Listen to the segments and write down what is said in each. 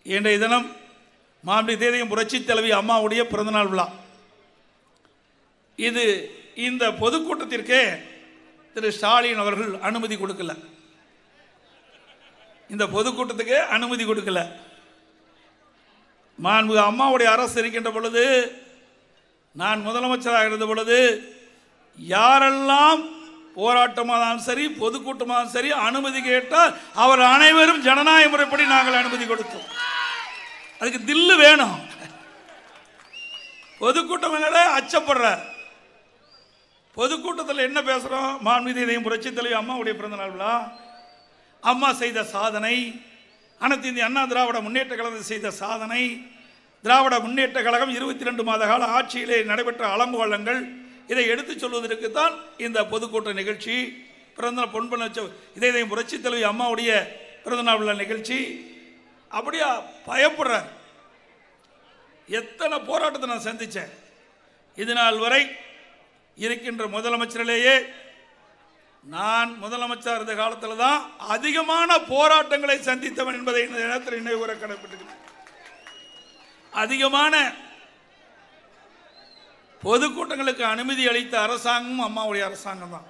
இன்றைய தினம் மாண்பு தேதியும் புரட்சி தலைவி அம்மாவுடைய பிறந்தநாள் விழா இது இந்த பொதுக்கூட்டத்திற்கே திரு ஸ்டாலின் அவர்கள் அனுமதி கொடுக்கல இந்த பொதுக்கூட்டத்துக்கு அனுமதி கொடுக்கல மாண்பு அம்மாவுடைய அரசு இருக்கின்ற பொழுது நான் முதலமைச்சராக இருந்த பொழுது யாரெல்லாம் போராட்டமாக இருந்தாலும் சரி பொதுக்கூட்டமாக இருந்தாலும் சரி அனுமதி கேட்டால் அவர் அனைவரும் ஜனநாயக முறைப்படி நாங்கள் அனுமதி கொடுத்தோம் அதுக்கு தில்லு வேணும் பொதுக்கூட்டம் என்னடா அச்சப்படுறார் பொதுக்கூட்டத்தில் என்ன பேசுகிறோம் மாண்புமிகு இதயம் புரட்சி தலைவி அம்மாவுடைய பிறந்தநாள் விழா அம்மா செய்த சாதனை அனைத்து இந்திய அண்ணா திராவிட முன்னேற்ற கழகம் செய்த சாதனை திராவிட முன்னேற்ற கழகம் இருபத்தி ரெண்டு மாத கால ஆட்சியிலே நடைபெற்ற அலம்புவள்ளங்கள் இதை எடுத்துச் சொல்வதற்கு தான் இந்த பொதுக்கூட்ட நிகழ்ச்சி பிறந்த பொன்பன இதய புரட்சி தலைவி அம்மாவுடைய பிறந்தநாள் விழா நிகழ்ச்சி அப்படியா பயப்படுறார் எத்தனை போராட்டத்தை நான் சந்தித்தேன் இது நாள் வரை இருக்கின்ற முதலமைச்சரிலேயே நான் முதலமைச்சர் இருந்த காலத்தில் தான் அதிகமான போராட்டங்களை சந்தித்தவன் என்பதை இந்த நேரத்தில் நினைவு கூற கடமைப்பட்டிருக்கிறேன் அதிகமான பொதுக்கூட்டங்களுக்கு அனுமதி அளித்த அரசாங்கமும் அம்மாவுடைய அரசாங்கம் தான்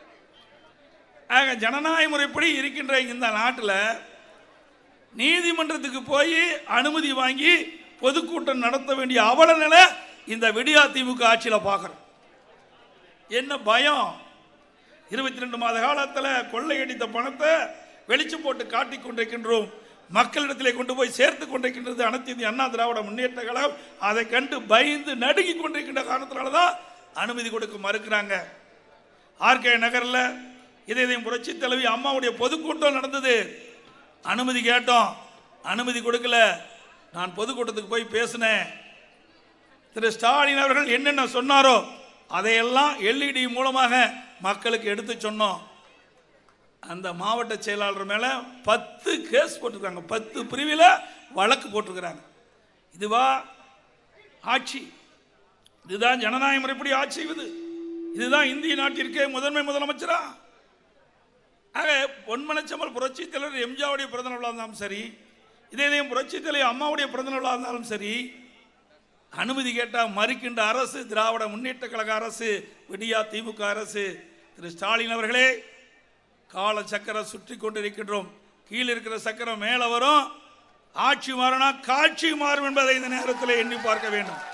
ஆக ஜனநாயக முறைப்படி இருக்கின்ற இந்த நாட்டில் நீதிமன்றத்துக்கு போய் அனுமதி வாங்கி பொதுக்கூட்டம் நடத்த வேண்டிய அவல நிலை இந்த விடியா திமுக ஆட்சியில் பார்க்குறோம் என்ன பயம் இருபத்தி ரெண்டு மாத காலத்தில் கொள்ளையடித்த பணத்தை வெளிச்சம் போட்டு காட்டிக் கொண்டிருக்கின்றோம் மக்களிடத்திலே கொண்டு போய் சேர்த்து கொண்டிருக்கின்றது அனைத்து இந்திய அண்ணா திராவிட முன்னேற்ற கழகம் அதை கண்டு பயந்து நடுங்கி கொண்டிருக்கின்ற காரணத்தினால தான் அனுமதி கொடுக்க மறுக்கிறாங்க ஆர்கே நகரில் இதயம் புரட்சி தலைவி அம்மாவுடைய பொதுக்கூட்டம் நடந்தது அனுமதி கேட்டோம் அனுமதி கொடுக்கல நான் பொதுக்கூட்டத்துக்கு போய் பேசினேன் திரு ஸ்டாலின் அவர்கள் என்னென்ன சொன்னாரோ அதையெல்லாம் எல்இடி மூலமாக மக்களுக்கு எடுத்து சொன்னோம் அந்த மாவட்ட செயலாளர் மேலே பத்து கேஸ் போட்டிருக்காங்க பத்து பிரிவில் வழக்கு போட்டிருக்கிறாங்க இதுவா ஆட்சி இதுதான் ஜனநாயக முறைப்படி ஆட்சி இது இதுதான் இந்திய நாட்டிற்கே முதன்மை முதலமைச்சரா ஆக பொன்மனச்சம்பல் புரட்சி தலைவர் எம்ஜிஆருடைய பிறந்த நாளாக இருந்தாலும் சரி இதே இதயம் புரட்சி தலைவர் அம்மாவுடைய பிறந்த நாளாக இருந்தாலும் சரி அனுமதி கேட்டால் மறுக்கின்ற அரசு திராவிட முன்னேற்ற கழக அரசு விடியா திமுக அரசு திரு ஸ்டாலின் அவர்களே கால சக்கரம் சுற்றி கொண்டிருக்கின்றோம் கீழே இருக்கிற சக்கரம் மேலே வரும் ஆட்சி மாறினா காட்சி மாறும் என்பதை இந்த நேரத்தில் எண்ணி பார்க்க வேண்டும்